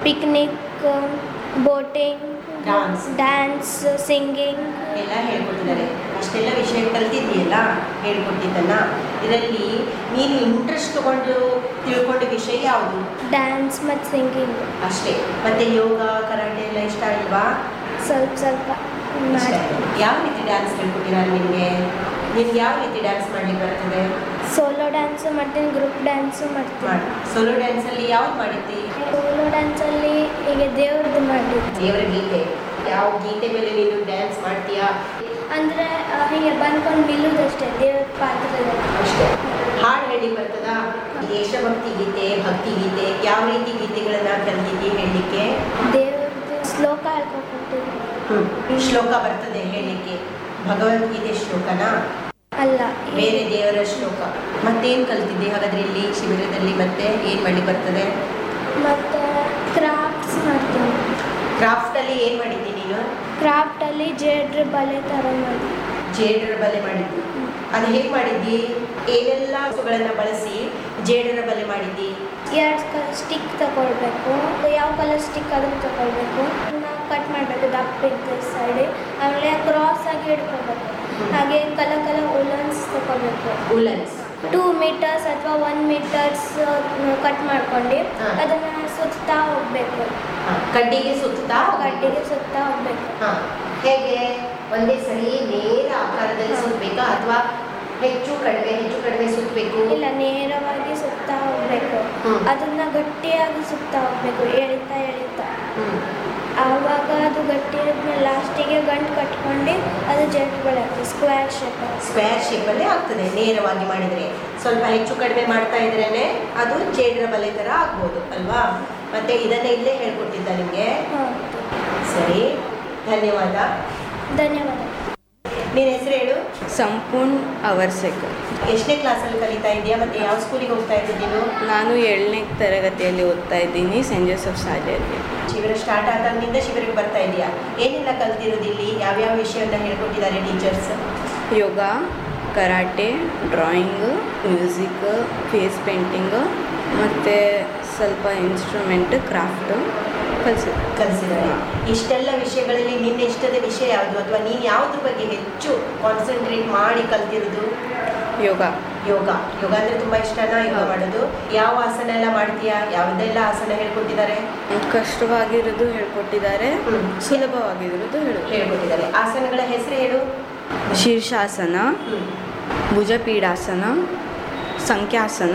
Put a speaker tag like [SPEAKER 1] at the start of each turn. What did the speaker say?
[SPEAKER 1] Picnic boating
[SPEAKER 2] Dance.
[SPEAKER 1] Dance singing
[SPEAKER 2] ಎಲ್ಲ ಹೇಳ್ಕೊಟ್ಟಿದ್ದಾರೆ ಅಷ್ಟೆಲ್ಲ ವಿಷಯ ಕಲ್ತಿದ್ದೀಯಲ್ಲ ಹೇಳ್ಕೊಟ್ಟಿದ್ದನ್ನ ಇದರಲ್ಲಿ ನೀನು ಇಂಟ್ರೆಸ್ಟ್ ತಗೊಂಡು ತಿಳ್ಕೊಂಡ ವಿಷಯ ಯಾವುದು
[SPEAKER 1] ಡ್ಯಾನ್ಸ್ ಮತ್ತು ಸಿಂಗಿಂಗ್
[SPEAKER 2] ಅಷ್ಟೇ ಮತ್ತೆ ಯೋಗ ಕರಾಟೆ ಎಲ್ಲ ಇಷ್ಟ ಇಲ್ವಾ
[SPEAKER 1] ಸ್ವಲ್ಪ ಸ್ವಲ್ಪ
[SPEAKER 2] ಇಷ್ಟ
[SPEAKER 1] ಮಾಡ್ತೀನಿ
[SPEAKER 2] ಯಾವ ರೀತಿ ಡ್ಯಾನ್ಸ್ ಹೇಳ್ಕೊಟ್ಟಿದ್ದಾರೆ ನಿಮಗೆ ನಿನ್ಗೆ ಯಾವ ರೀತಿ ಡ್ಯಾನ್ಸ್ ಮಾಡ್ಲಿಕ್ಕೆ ಬರ್ತದೆ
[SPEAKER 1] ಸೋಲೋ ಡ್ಯಾನ್ಸು ಮಾಡ್ತೀನಿ ಗ್ರೂಪ್ ಡ್ಯಾನ್ಸು ಮಾಡ್ತೀನಿ
[SPEAKER 2] ಮಾಡಿ ಸೋಲೋ ಡ್ಯಾನ್ಸಲ್ಲಿ ಯಾವ್ದು ಮಾಡಿದ್ದಿ
[SPEAKER 1] ಸೋಲೋ ಡ್ಯಾನ್ಸಲ್ಲಿ ಈಗ ದೇವ್ರದ್ದು ಮಾಡಿದ್ದು
[SPEAKER 2] ದೇವರ ಗೀತೆ ಯಾವ ಗೀತೆ ಮೇಲೆ ನೀನು ಡ್ಯಾನ್ಸ್ ಮಾಡ್ತೀಯಾ
[SPEAKER 1] ಅಂದರೆ ಹೀಗೆ ಬಂದ್ಕೊಂಡು ನಿಲ್ಲುದಷ್ಟೇ ದೇವ್ರ ಪಾತ್ರದಲ್ಲಿ
[SPEAKER 2] ಅಷ್ಟೇ ಹಾಡು ಹೇಳಿ ಬರ್ತದಾ ದೇಶಭಕ್ತಿ ಗೀತೆ ಭಕ್ತಿ ಗೀತೆ ಯಾವ ರೀತಿ ಗೀತೆಗಳನ್ನ ಕಲ್ತಿದ್ದಿ ಹೇಳಲಿಕ್ಕೆ
[SPEAKER 1] ದೇವ್ರದ್ದು ಶ್ಲೋಕ ಹೇಳ್ಕೊಟ್ಟಿದ್ದೀನಿ
[SPEAKER 2] ಶ್ಲೋಕ ಬರ್ತದೆ ಹೇಳಲಿಕ್ಕೆ ಭಗವದ್ಗೀತೆ ಶ್ಲೋಕನಾ
[SPEAKER 1] ಅಲ್ಲ
[SPEAKER 2] ಬೇರೆ ದೇವರ ಶ್ಲೋಕ ಮತ್ತೇನು ಕಲ್ತಿದ್ದೆ ಹಾಗಾದ್ರೆ ಇಲ್ಲಿ ಶಿಬಿರದಲ್ಲಿ ಮತ್ತೆ ಏನು ಮಾಡಿ ಬರ್ತದೆ
[SPEAKER 1] ಮತ್ತು ಕ್ರಾಫ್ಟ್ಸ್ ಮಾಡ್ತೀನಿ
[SPEAKER 2] ಕ್ರಾಫ್ಟಲ್ಲಿ ಏನು ಮಾಡಿದ್ದಿ ನೀನು
[SPEAKER 1] ಕ್ರಾಫ್ಟಲ್ಲಿ ಜೇಡ್ರ ಬಲೆ ಥರ ಮಾಡಿ
[SPEAKER 2] ಜೇಡರ ಬಲೆ ಮಾಡಿದ್ದಿ ಅದು ಹೇಗೆ ಮಾಡಿದ್ದಿ ಏನೆಲ್ಲ ವಸ್ತುಗಳನ್ನ ಬಳಸಿ ಜೇಡರ ಬಲೆ ಮಾಡಿದ್ದಿ
[SPEAKER 1] ಎರಡು ಕಲರ್ ಸ್ಟಿಕ್ ತಗೊಳ್ಬೇಕು ಯಾವ ಕಲರ್ ಸ್ಟಿಕ್ ಅದನ್ನು ತಗೊಳ್ಬೇಕು ನಾವು ಕಟ್ ಮಾಡಬೇಕು ದಪ್ಪ ಇದ್ದ ಸೈಡ್ ಆಮೇಲೆ ಕ್ರಾಸ್ ಆಗಿ ಹಿಡ್ಕೊಬೇಕು ಹಾಗೆ ಕಲರ್ ಕಲರ್ ಉಲನ್ಸ್ ತಗೋಬೇಕು
[SPEAKER 2] ಉಲನ್ಸ್
[SPEAKER 1] ಟೂ ಮೀಟರ್ಸ್ ಅಥವಾ ಒನ್ ಮೀಟರ್ಸ್ ಕಟ್ ಮಾಡ್ಕೊಂಡು
[SPEAKER 2] ಹಾ.
[SPEAKER 1] ಅದನ್ನು ಸುತ್ತಾ ಹೋಗ್ಬೇಕು
[SPEAKER 2] ಕಡ್ಡಿಗೆ ಸುತ್ತಾ
[SPEAKER 1] ಗಡ್ಡೆಗೆ ಸುತ್ತಾ ಹೋಗ್ಬೇಕು
[SPEAKER 2] ಹಾ. ಹೇಗೆ ಒಂದೇ ಸರಿ ನೇರ ಆಕಾರದಲ್ಲಿ ಸುತ್ತಬೇಕಾ ಅಥವಾ ಹೆಚ್ಚು ಕಡಿಮೆ ಹೆಚ್ಚು ಕಡಿಮೆ ಸುತ್ತಬೇಕು
[SPEAKER 1] ಇಲ್ಲ ನೇರವಾಗಿ ಸುತ್ತಾ ಹೋಗ್ಬೇಕು
[SPEAKER 2] ಹ್ಮ್.
[SPEAKER 1] ಅದನ್ನ ಗಟ್ಟಿಯಾಗಿ ಸುತ್ತಾ ಹೋಗ್ಬೇಕು ಎಳಿತಾ ಎಳಿತಾ
[SPEAKER 2] ಹ್ಮ್.
[SPEAKER 1] ಆವಾಗ ಅದು ಗಟ್ಟಿ ಆದ್ಮೇಲೆ ಲಾಸ್ಟಿಗೆ ಗಂಟು ಕಟ್ಕೊಂಡು ಅದು ಜೆಟ್ ಬರುತ್ತೆ ಸ್ಕ್ವೇರ್ ಶೇಪ್
[SPEAKER 2] ಸ್ಕ್ವೇರ್ ಶೇಪಲ್ಲೇ ಆಗ್ತದೆ ನೇರವಾಗಿ ಮಾಡಿದರೆ ಸ್ವಲ್ಪ ಹೆಚ್ಚು ಕಡಿಮೆ ಮಾಡ್ತಾ ಇದ್ರೇನೆ ಅದು ಜೇಡ್ರ ಬಲೆ ಥರ ಆಗ್ಬೋದು ಅಲ್ವಾ ಮತ್ತೆ ಇದನ್ನ ಇಲ್ಲೇ ಹೇಳ್ಕೊಟ್ಟಿದ್ದ ನಿಮಗೆ
[SPEAKER 1] ಹೌದು
[SPEAKER 2] ಸರಿ ಧನ್ಯವಾದ
[SPEAKER 1] ಧನ್ಯವಾದ
[SPEAKER 2] ನಿನ್ನ ಹೆಸರು ಹೇಳು
[SPEAKER 3] ಸಂಪೂರ್ಣ್ ಅವರ್ಸೇಕರ್
[SPEAKER 2] ಎಷ್ಟನೇ ಕ್ಲಾಸಲ್ಲಿ ಕಲಿತಾ ಇದೆಯಾ ಮತ್ತೆ ಯಾವ ಸ್ಕೂಲಿಗೆ ಹೋಗ್ತಾ ಇದ್ದೀನಿ ನೀನು
[SPEAKER 3] ನಾನು ಏಳನೇ ತರಗತಿಯಲ್ಲಿ ಓದ್ತಾ ಇದ್ದೀನಿ ಸೆಂಟ್ ಜೋಸೆಫ್ ಶಾಲೆಯಲ್ಲಿ
[SPEAKER 2] ಶಿಬಿರ ಸ್ಟಾರ್ಟ್ ಆದಾಗಿನಿಂದ ಶಿಬಿರಕ್ಕೆ ಬರ್ತಾ ಇದೆಯಾ ಏನೆಲ್ಲ ಕಲ್ತಿರೋದು ಇಲ್ಲಿ ಯಾವ್ಯಾವ ವಿಷಯವನ್ನ ಹೇಳ್ಕೊಟ್ಟಿದ್ದಾರೆ teachers
[SPEAKER 3] yoga karate drawing music face painting ಮತ್ತು ಸ್ವಲ್ಪ ಇನ್ಸ್ಟ್ರೂಮೆಂಟ್ ಕ್ರಾಫ್ಟು ಕಲಿಸಿದೆ
[SPEAKER 2] ಕಲಿಸಿದ್ದಾರೆ ಇಷ್ಟೆಲ್ಲ ವಿಷಯಗಳಲ್ಲಿ ನಿನ್ನ ಇಷ್ಟದ ವಿಷಯ ಯಾವುದು ಅಥವಾ ನೀನು ಯಾವುದ್ರ ಬಗ್ಗೆ ಹೆಚ್ಚು ಕಾನ್ಸಂಟ್ರೇಟ್ ಮಾಡಿ ಕಲ್ತಿರೋದು
[SPEAKER 3] ಯೋಗ
[SPEAKER 2] ಯೋಗ ಯೋಗ ಅಂದ್ರೆ ತುಂಬಾ ಇಷ್ಟನಾ ಯೋಗ
[SPEAKER 3] ಹೌದು.
[SPEAKER 2] ಮಾಡೋದು ಯಾವ ಆಸನ ಎಲ್ಲ ಮಾಡ್ತೀಯಾ ಯಾವುದೆಲ್ಲ ಆಸನ ಹೇಳ್ಕೊಟ್ಟಿದ್ದಾರೆ
[SPEAKER 3] ಕಷ್ಟವಾಗಿರೋದು ಹೇಳ್ಕೊಟ್ಟಿದ್ದಾರೆ
[SPEAKER 2] ಹ್ಮ್.
[SPEAKER 3] ಸುಲಭವಾಗಿರೋದು ಹೇಳು
[SPEAKER 2] ಹೇಳ್ಕೊಟ್ಟಿದ್ದಾರೆ ಆಸನಗಳ ಹೆಸರು ಹೇಳು
[SPEAKER 3] ಶೀರ್ಷಾಸನ
[SPEAKER 2] ಹ್ಮ್.
[SPEAKER 3] ಭುಜಪೀಡಾಸನ ಸಂಖ್ಯಾಸನ